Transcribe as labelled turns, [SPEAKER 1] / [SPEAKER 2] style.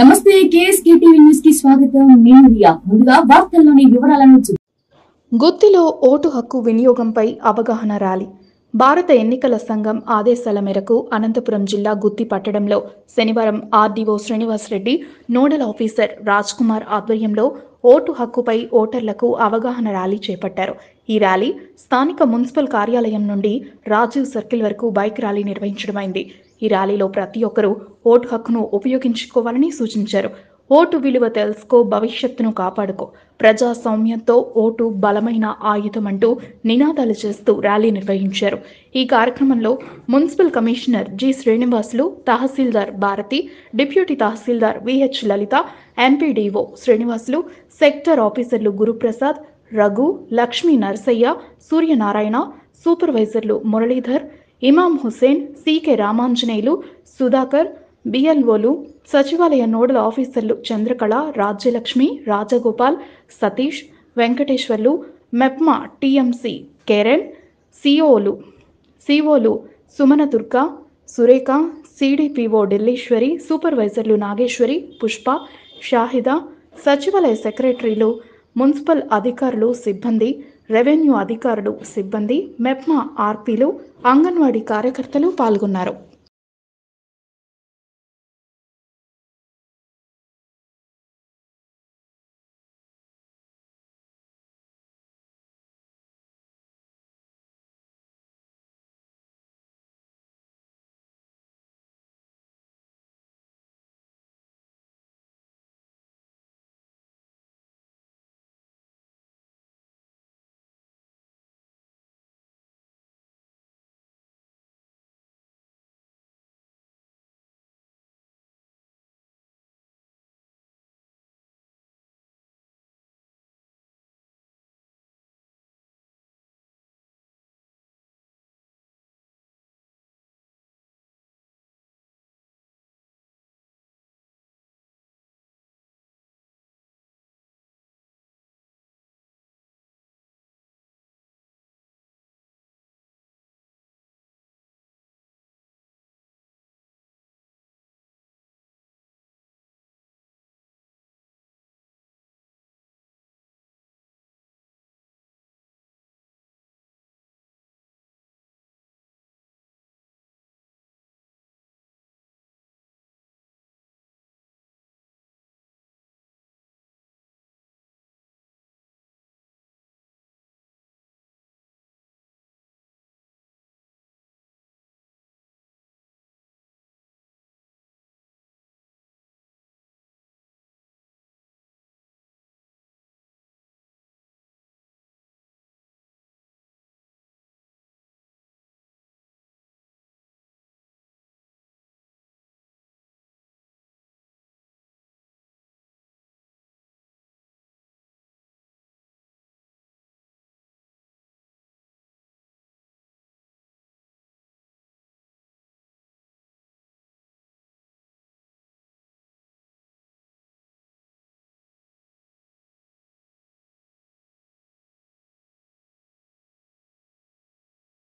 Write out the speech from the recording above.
[SPEAKER 1] నమస్తే KSK TV news కి స్వాగతం నేను రియా ముందుగా వార్తల్లోని వివరాలను చూ-
[SPEAKER 2] గుత్తిలో ఓటు హక్కు వినియోగంపై అవగాహన ర్యాలీ భారత ఎన్నికల సంఘం ఆదేశాల మేరకు అనంతపురం జిల్లా గుత్తి పట్టణంలో శనివారం RDO Srinivas Reddy nodal officer Raj Kumar ఆధ్వర్యంలో ఓటు హక్కుపై ఓటర్లకు అవగాహన ర్యాలీ చేపట్టారు ఈ ర్యాలీ స్థానిక మున్సిపల్ కార్యాలయం నుండి రాజీవ్ సర్కిల్ వరకు బైక్ ర్యాలీ నిర్వహించడమైంది ఈ ర్యాలీలో ప్రతి ఒక్కరూ ఓటు హక్కును ఉపయోగించుకోవాలని సూచించారు ఓటు విలువ తెలుసుకో భవిష్యత్తును కాపాడుకో ప్రజాస్వామ్యంతో ఓటు బలమైన ఆయుధం అంటూ నినాదాలు చేస్తూ ర్యాలీ నిర్వహించారు ఈ కార్యక్రమంలో municipal commissioner G Srinivasulu tahsildar Bharathi deputy tahsildar VH Lalitha MPDO Srinivasulu sector ఆఫీసర్లు గురుప్రసాద్ రఘు లక్ష్మీ నరసయ్య సూర్యనారాయణ సూపర్వైజర్లు మురళీధర్ ఇమాం హుసేన్ సికే రామాంజనేయులు సుధాకర్ బిఎల్ఓలు సచివాలయ నోడల్ ఆఫీసర్లు చంద్రకళ రాజ్యలక్ష్మి రాజగోపాల్ సతీష్ వెంకటేశ్వర్లు మెప్మా టీఎంసీ కేరన్ సిఓలు సిఓలు సుమన దుర్గా సురేఖ సిడిపిఓ ఢిల్లీశ్వరి సూపర్వైజర్లు నాగేశ్వరి పుష్ప షాహిదా సచివాలయ సెక్రటరీలు మున్సిపల్ అధికారులు సిబ్బంది రెవెన్యూ అధికారులు సిబ్బంది మెప్మా ఆర్పీలు అంగన్వాడీ కార్యకర్తలు పాల్గొన్నారు